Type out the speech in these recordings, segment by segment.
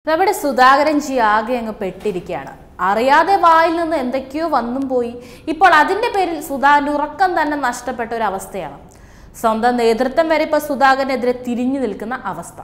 നമ്മുടെ സുധാകരൻ ജി ആകെ അങ്ങ് പെട്ടിരിക്കുകയാണ് അറിയാതെ വായിൽ നിന്ന് എന്തൊക്കെയോ വന്നും പോയി ഇപ്പോൾ അതിന്റെ പേരിൽ സുധാകരൻ ഉറക്കം തന്നെ നഷ്ടപ്പെട്ട ഒരു അവസ്ഥയാണ് സ്വന്തം നേതൃത്വം വരെ ഇപ്പോൾ സുധാകരനെതിരെ തിരിഞ്ഞു നിൽക്കുന്ന അവസ്ഥ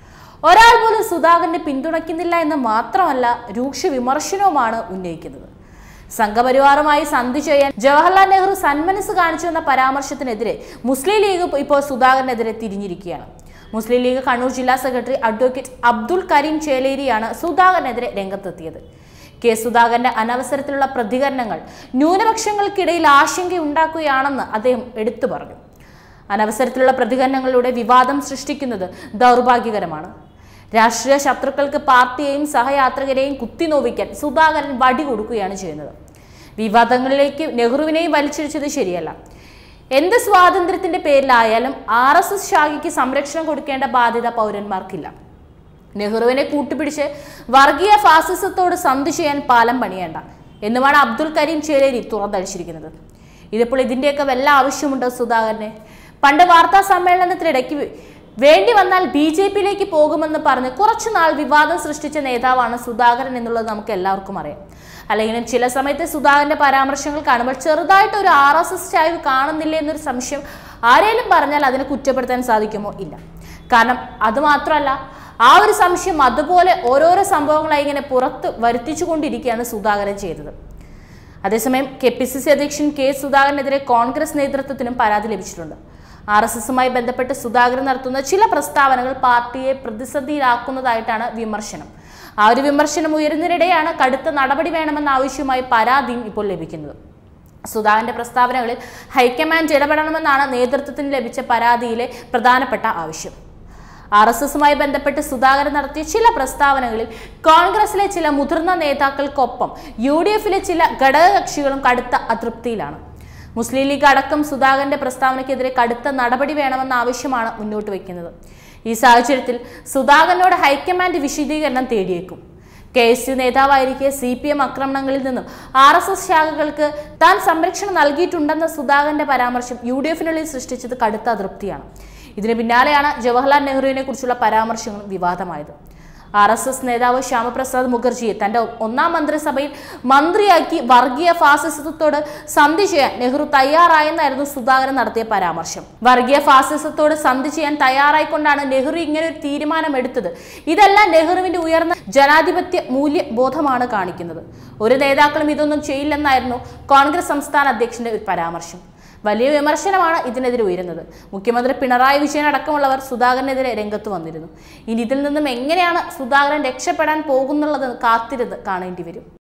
ഒരാൾ പോലും സുധാകരനെ പിന്തുണയ്ക്കുന്നില്ല എന്ന് മാത്രമല്ല രൂക്ഷ വിമർശനവുമാണ് ഉന്നയിക്കുന്നത് സംഘപരിവാറുമായി സന്ധി ചെയ്യാൻ ജവഹർലാൽ നെഹ്റു സന്മനസ് കാണിച്ചു എന്ന പരാമർശത്തിനെതിരെ മുസ്ലിം ലീഗ് ഇപ്പോൾ സുധാകരനെതിരെ തിരിഞ്ഞിരിക്കുകയാണ് മുസ്ലിം ലീഗ് കണ്ണൂർ ജില്ലാ സെക്രട്ടറി അഡ്വക്കേറ്റ് അബ്ദുൽ കരീം ചേലേരിയാണ് സുധാകരനെതിരെ രംഗത്തെത്തിയത് കെ സുധാകരന്റെ അനവസരത്തിലുള്ള പ്രതികരണങ്ങൾ ന്യൂനപക്ഷങ്ങൾക്കിടയിൽ ആശങ്കയുണ്ടാക്കുകയാണെന്ന് അദ്ദേഹം എടുത്തു പറഞ്ഞു അനവസരത്തിലുള്ള പ്രതികരണങ്ങളിലൂടെ വിവാദം സൃഷ്ടിക്കുന്നത് ദൗർഭാഗ്യകരമാണ് രാഷ്ട്രീയ ശത്രുക്കൾക്ക് പാർട്ടിയെയും സഹയാത്രികരെയും കുത്തിനോവിക്കാൻ സുധാകരൻ വടി കൊടുക്കുകയാണ് ചെയ്യുന്നത് വിവാദങ്ങളിലേക്ക് നെഹ്റുവിനെയും വലിച്ചിഴിച്ചത് ശരിയല്ല എന്ത് സ്വാതന്ത്ര്യത്തിന്റെ പേരിലായാലും ആർ എസ് എസ് ശാഖയ്ക്ക് സംരക്ഷണം കൊടുക്കേണ്ട ബാധ്യത പൗരന്മാർക്കില്ല നെഹ്റുവിനെ കൂട്ടുപിടിച്ച് വർഗീയ ഫാസിസത്തോട് സന്ധി ചെയ്യാൻ പാലം പണിയേണ്ട എന്നുമാണ് അബ്ദുൽ കരീം ചേലേരി തുറന്നടിച്ചിരിക്കുന്നത് ഇതിപ്പോൾ ഇതിന്റെയൊക്കെ വല്ല ആവശ്യമുണ്ടോ സുധാകരനെ പണ്ട് വാർത്താ സമ്മേളനത്തിനിടയ്ക്ക് വേണ്ടി വന്നാൽ ബി ജെ പിയിലേക്ക് പോകുമെന്ന് പറഞ്ഞ് കുറച്ചു നാൾ വിവാദം സൃഷ്ടിച്ച നേതാവാണ് സുധാകരൻ എന്നുള്ളത് നമുക്ക് എല്ലാവർക്കും അറിയാം അല്ലെങ്കിലും ചില സമയത്ത് സുധാകരന്റെ പരാമർശങ്ങൾ കാണുമ്പോൾ ചെറുതായിട്ട് ഒരു ആർ എസ് എസ് ചായ്വ് കാണുന്നില്ല എന്നൊരു സംശയം ആരേലും പറഞ്ഞാൽ അതിനെ കുറ്റപ്പെടുത്താൻ സാധിക്കുമോ ഇല്ല കാരണം അത് മാത്രമല്ല ആ ഒരു സംശയം അതുപോലെ ഓരോരോ സംഭവങ്ങളായി ഇങ്ങനെ പുറത്ത് വരുത്തിച്ചുകൊണ്ടിരിക്കുകയാണ് സുധാകരൻ ചെയ്തത് അതേസമയം കെ പി സി സി അധ്യക്ഷൻ കെ സുധാകരനെതിരെ കോൺഗ്രസ് നേതൃത്വത്തിനും പരാതി ലഭിച്ചിട്ടുണ്ട് ആർ എസ് എസുമായി ബന്ധപ്പെട്ട് സുധാകരൻ നടത്തുന്ന ചില പ്രസ്താവനകൾ പാർട്ടിയെ പ്രതിസന്ധിയിലാക്കുന്നതായിട്ടാണ് വിമർശനം ആ ഒരു വിമർശനം ഉയരുന്നതിനിടെയാണ് കടുത്ത നടപടി വേണമെന്ന ആവശ്യവുമായി പരാതിയും ഇപ്പോൾ ലഭിക്കുന്നത് സുധാകരന്റെ പ്രസ്താവനകളിൽ ഹൈക്കമാൻഡ് ഇടപെടണമെന്നാണ് നേതൃത്വത്തിന് ലഭിച്ച പരാതിയിലെ പ്രധാനപ്പെട്ട ആവശ്യം ആർ എസ് എസുമായി ബന്ധപ്പെട്ട് സുധാകരൻ നടത്തിയ ചില പ്രസ്താവനകളിൽ കോൺഗ്രസിലെ ചില മുതിർന്ന നേതാക്കൾക്കൊപ്പം യു ഡി എഫിലെ ചില ഘടകകക്ഷികളും കടുത്ത അതൃപ്തിയിലാണ് മുസ്ലിം ലീഗ് അടക്കം സുധാകരന്റെ പ്രസ്താവനയ്ക്കെതിരെ കടുത്ത നടപടി വേണമെന്ന ആവശ്യമാണ് മുന്നോട്ട് വയ്ക്കുന്നത് ഈ സാഹചര്യത്തിൽ സുധാകരനോട് ഹൈക്കമാൻഡ് വിശദീകരണം തേടിയേക്കും കെ എസ് യു നേതാവായിരിക്കെ സി പി എം ആക്രമണങ്ങളിൽ നിന്നും ആർ എസ് എസ് ശാഖകൾക്ക് താൻ സംരക്ഷണം നൽകിയിട്ടുണ്ടെന്ന സുധാകരന്റെ പരാമർശം യു ഡി എഫിനുള്ളിൽ സൃഷ്ടിച്ചത് കടുത്ത അതൃപ്തിയാണ് ഇതിന് പിന്നാലെയാണ് ജവഹർലാൽ നെഹ്റുവിനെ കുറിച്ചുള്ള പരാമർശങ്ങളും വിവാദമായത് ആർ എസ് എസ് നേതാവ് ശ്യാമപ്രസാദ് മുഖർജിയെ തന്റെ ഒന്നാം മന്ത്രിസഭയിൽ മന്ത്രിയാക്കി വർഗീയ ഫാസിസത്തോട് സന്ധി ചെയ്യാൻ നെഹ്റു തയ്യാറായെന്നായിരുന്നു സുധാകരൻ നടത്തിയ പരാമർശം വർഗീയ ഫാസിസത്തോട് സന്ധി ചെയ്യാൻ തയ്യാറായിക്കൊണ്ടാണ് നെഹ്റു ഇങ്ങനെ ഒരു തീരുമാനമെടുത്തത് ഇതെല്ലാം നെഹ്റുവിന്റെ ഉയർന്ന ജനാധിപത്യ മൂല്യബോധമാണ് കാണിക്കുന്നത് ഒരു നേതാക്കളും ഇതൊന്നും ചെയ്യില്ലെന്നായിരുന്നു കോൺഗ്രസ് സംസ്ഥാന അധ്യക്ഷന്റെ ഒരു പരാമർശം വലിയ വിമർശനമാണ് ഇതിനെതിരെ ഉയരുന്നത് മുഖ്യമന്ത്രി പിണറായി വിജയൻ അടക്കമുള്ളവർ സുധാകരനെതിരെ രംഗത്ത് വന്നിരുന്നു ഇനി ഇതിൽ നിന്നും എങ്ങനെയാണ് സുധാകരൻ രക്ഷപ്പെടാൻ പോകുന്നുള്ളത് കാത്തിരുന്ന് കാണേണ്ടി വരും